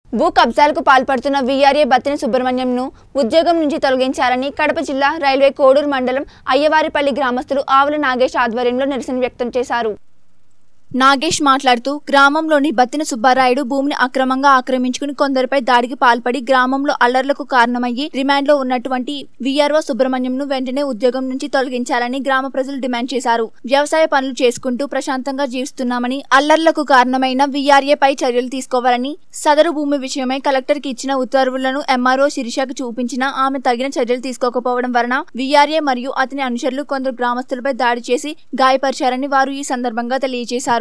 భూ కబ్జాలకు పాల్పడుతున్న వీఆర్ఏ బత్తిన సుబ్రహ్మణ్యంను ఉద్యోగం నుంచి తొలగించాలని కడప జిల్లా రైల్వే కోడూరు మండలం అయ్యవారిపల్లి గ్రామస్తులు ఆవుల నాగేష్ ఆధ్వర్యంలో నిరసన వ్యక్తం చేశారు నాగేష్ మాట్లాడుతూ గ్రామంలోని బత్తిన సుబ్బారాయుడు భూమిని అక్రమంగా ఆక్రమించుకుని కొందరిపై దాడికి పాల్పడి గ్రామంలో అల్లర్లకు కారణమయ్యి రిమాండ్లో ఉన్నటువంటి వీఆర్ఓ సుబ్రహ్మణ్యంను వెంటనే ఉద్యోగం నుంచి తొలగించాలని గ్రామ ప్రజలు డిమాండ్ చేశారు వ్యవసాయ పనులు చేసుకుంటూ ప్రశాంతంగా జీవిస్తున్నామని అల్లర్లకు కారణమైన వీఆర్ఏ పై చర్యలు తీసుకోవాలని సదరు భూమి విషయమై కలెక్టర్ కి ఇచ్చిన ఉత్తర్వులను ఎంఆర్ఓ శిరీషకు చూపించినా ఆమె తగిన చర్యలు తీసుకోకపోవడం వలన వీఆర్ఏ మరియు అతని అనుచరులు కొందరు గ్రామస్తులపై దాడి చేసి గాయపరిచారని వారు ఈ సందర్భంగా తెలియజేశారు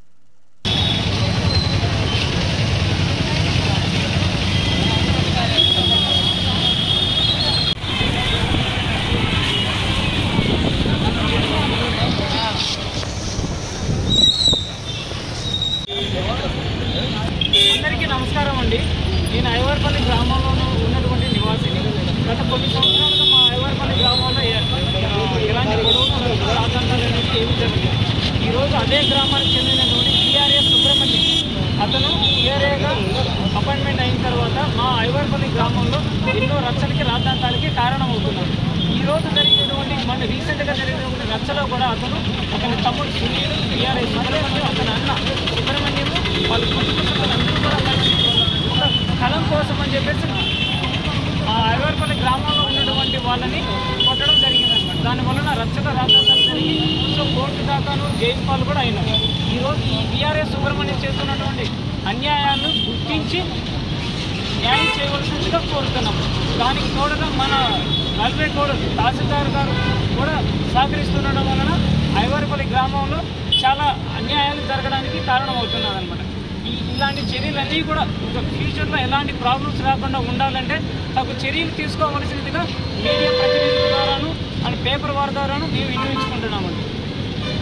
అందరికీ నమస్కారం అండి నేను ఐవర్పల్లి గ్రామంలో ఉన్నటువంటి నివాసిని గత కొన్ని సంవత్సరాలుగా మా ఐవర్పల్లి గ్రామంలో ఎ- ఎలాంటి గొడవలు రాజధానులు అనేది ఏమీ జరగలేదు ఈరోజు అదే గ్రామానికి చెందినటువంటి టీఆర్ఎస్ సుబ్రహ్మణ్యం అతను టీఆర్ఏగా అపాయింట్మెంట్ అయిన తర్వాత మా ఐవర్పల్లి గ్రామంలో ఎన్నో రచ్చలకి రాద్ధాంతాలకి కారణమవుతున్నాడు ఈ రోజు జరిగినటువంటి మన రీసెంట్గా జరిగినటువంటి రచ్చలో కూడా అతను అతని తమ్ముడు సునీల్ టీఆర్ఎస్ సుబ్రహ్మణ్యం అతని అన్న సుబ్రహ్మణ్యము వాళ్ళ కుటుంబ అందరూ కూడా కలిసి ఒక స్థలం కోసం అని చెప్పేసి ఆ ఐవర్పల్లి గ్రామంలో ఉన్నటువంటి వాళ్ళని కొట్టడం జరిగిందనమాట దాని వలన రచ్చక రాజధాని జరిగి సో కోర్టు దాకాను జైలు పాలు కూడా అయినారు ఈరోజు ఈ బీఆర్ఎస్ సుబ్రహ్మణ్యం చేస్తున్నటువంటి అన్యాయాలను గుర్తించి న్యాయం చేయవలసిందిగా కోరుతున్నాం దానికి తోడుగా మన రైల్వే కోడ్ తహసీల్దార్ గారు కూడా సహకరిస్తుండడం వలన ఐవరిపల్లి గ్రామంలో చాలా అన్యాయాలు జరగడానికి కారణమవుతున్నారు అనమాట ఈ ఇలాంటి చర్యలన్నీ కూడా ఇంకా ఫ్యూచర్లో ఎలాంటి ప్రాబ్లమ్స్ రాకుండా ఉండాలంటే తగు చర్యలు తీసుకోవలసిందిగా మీడియా ప్రతినిధుల ద్వారాను అండ్ పేపర్ వారి ద్వారాను మేము వినియోగించుకుంటున్నామండి